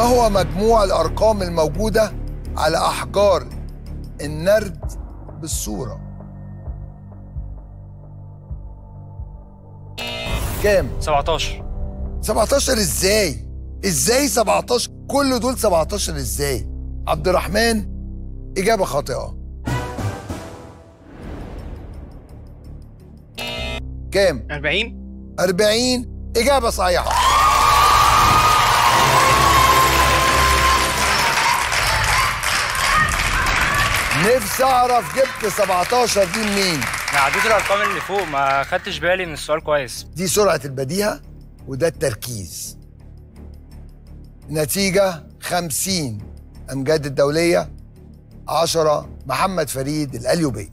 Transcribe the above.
ما هو مجموع الأرقام الموجودة على أحجار النرد بالصورة كام 17 17 ازاي ازاي 17 كل دول 17 ازاي عبد الرحمن إجابة خاطئة كام 40 40 إجابة صحيحة نفسي أعرف جبت 17 دي منين انا عديت الارقام اللي فوق ما خدتش بالي من السؤال كويس دي سرعة البديهة وده التركيز نتيجة 50 أمجاد الدولية 10 محمد فريد الأليوبي